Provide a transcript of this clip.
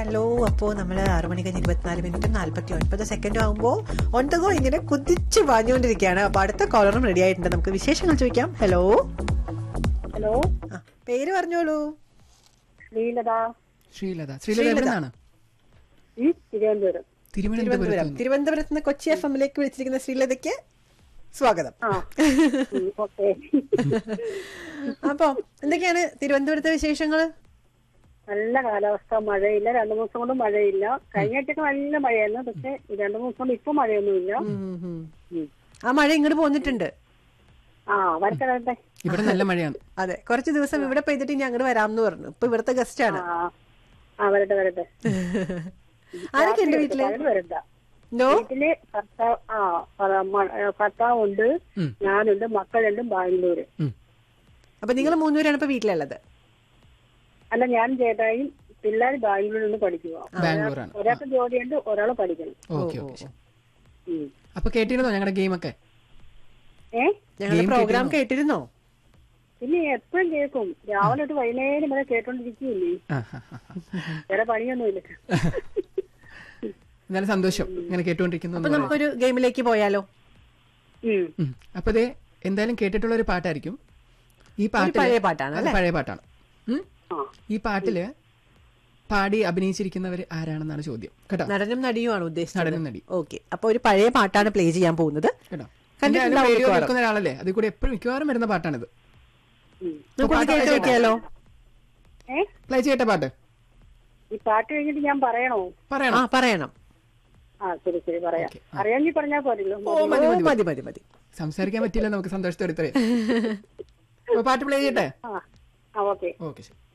Hello അപ്പോ നമ്മൾ ആറു മണി കഴിഞ്ഞ് ഇരുപത്തിനാല് മിനിറ്റ് നാല്പത്തി ഒൻപത് സെക്കൻഡ് ആകുമ്പോൾ ഒണ്ടകോ ഇങ്ങനെ കുതിച്ച് പാഞ്ഞുകൊണ്ടിരിക്കുകയാണ് അപ്പൊ അടുത്ത കോളറും റെഡി ആയിട്ടുണ്ട് നമുക്ക് വിശേഷങ്ങൾ ചോദിക്കാം ഹലോ ഹലോ ആ, പേര് പറഞ്ഞോളൂ ശ്രീലത ശ്രീലത ശ്രീലത എവിടെ നിന്നാണ് ഈ തിരുവനന്തപുരം തിരുവനന്തപുരം തിരുവനന്തപുരത്ത് തിരുവനന്തപുരത്ത് നിന്ന് കൊച്ചി എഫ് എമ്മിലേക്ക് വിളിച്ചിരിക്കുന്ന ശ്രീലതയ്ക്ക് സ്വാഗതം ആ ഓക്കെ അപ്പൊ എന്തൊക്കെയാണ് തിരുവനന്തപുരത്തെ വിശേഷങ്ങൾ നല്ല കാലാവസ്ഥ മഴയില്ല രണ്ടു ദിവസം കൊണ്ട് മഴയില്ല കഴിഞ്ഞിട്ടൊക്കെ നല്ല മഴയായിരുന്നു പക്ഷെ ഈ രണ്ടു ദിവസം കൊണ്ട് ഇപ്പൊ മഴയൊന്നുമില്ല ഉം. ആ മഴ ഇങ്ങോട്ട് പോന്നിട്ടുണ്ട് ആ വരട്ടെ വരട്ടെ ഇവിടെ നല്ല മഴയാണ് അതെ കുറച്ച് ദിവസം ഇവിടെ പെയ്തിട്ട് ഇനി അങ്ങോട്ട് വരാമെന്ന് പറഞ്ഞു ഇപ്പൊ ഇവിടുത്തെ ഗസ്റ്റ് ആണ് ആ ആ വരട്ടെ വരട്ടെ ആരൊക്കെ ഉണ്ട് വീട്ടില് പകല് വരണ്ട നോ വീട്ടില് ഭർത്താവ് ആ ഭ- മ- ഏ, ഭർത്താവുണ്ട് ഉം. ഞാനുണ്ട് മക്കളുണ്ട് ബാംഗ്ലൂര് ഉം. അപ്പൊ നിങ്ങൾ മൂന്നുപേരാണ് ഇപ്പൊ വീട്ടിലുള്ളത് അല്ല ഞാൻ ചേട്ടായും പിള്ളേർ ബാംഗ്ലൂരിൽ നിന്ന് പഠിക്കുക ബാംഗ്ലൂരാണ് ഒരാൾക്ക് ജോലിയുണ്ട് ഒരാൾ പഠിക്കണം ഓക്കെ ഓക്കെ ഉം. അപ്പൊ കേട്ടിരുന്നോ ഞങ്ങളുടെ ഗെയിമൊക്കെ ഏ ഞങ്ങളുടെ പ്രോഗ്രാം കേട്ടിരുന്നോ പിന്നെ എപ്പോഴും കേൾക്കും രാവിലെ തൊട്ട് വൈകുന്നേരം വരെ കേട്ടോണ്ടിരിക്കുകയില്ലേ ആ, ആ, ആ, ആ. വേറെ പണിയൊന്നുമില്ല എന്നാലും സന്തോഷം ഇങ്ങനെ കേട്ടുകൊണ്ടിരിക്കുന്നു അപ്പൊ എന്ന് പറയാം. നമുക്കൊരു ഗെയിമിലേക്ക് പോയാലോ ഉം. ഉം. അപ്പൊ ദേ എന്തായാലും കേട്ടിട്ടുള്ള ഒരു പാട്ടായിരിക്കും ഈ പാട്ട് പഴയ പാട്ടാണ് അല്ലേ? പഴയ പാട്ടാണ് ഉം? ആ. ഈ പാട്ടില് പാടി അഭിനയിച്ചിരിക്കുന്നവർ ആരാണെന്നാണ് ചോദ്യം കേട്ടോ നടനും നടിയുമാണ് ഉദ്ദേശിച്ചത് നടനും നടി ഓക്കെ അപ്പൊ ഒരു പഴയ പാട്ടാണ് പ്ലേ ചെയ്യാൻ പോകുന്നത് കേട്ടോ കണ്ടിട്ടുണ്ടാവും എന്തായാലും റേഡിയോ മിക്കവാറും. കേൾക്കുന്ന ഒരാളല്ലേ അതിൽ കൂടെ എപ്പോഴും മിക്കവാറും വരുന്ന പാട്ടാണിത് ഉം. നമുക്കൊന്ന് കേട്ട് നോക്കിയാലോ ഏ പ്ലേ ചെയ്യട്ടെ പാട്ട് ഈ പാട്ട് കഴിഞ്ഞിട്ട് ഞാൻ പറയണോ ആ പറയണം പറയണം ആ ശരി ശരി പറയാം ഓക്കേ, അറിയാമെങ്കിൽ പറഞ്ഞാൽ പോരല്ലോ ഓ മതി ഓ, മതി മതി മതി മതി സംസാരിക്കാൻ പറ്റില്ല നമുക്ക് സന്തോഷത്തോടെ ഇത്രയും അപ്പൊ പാട്ട് പ്ലേ ചെയ്യട്ടെ ആ ആ ഓക്കെ ഓക്കെ ശരി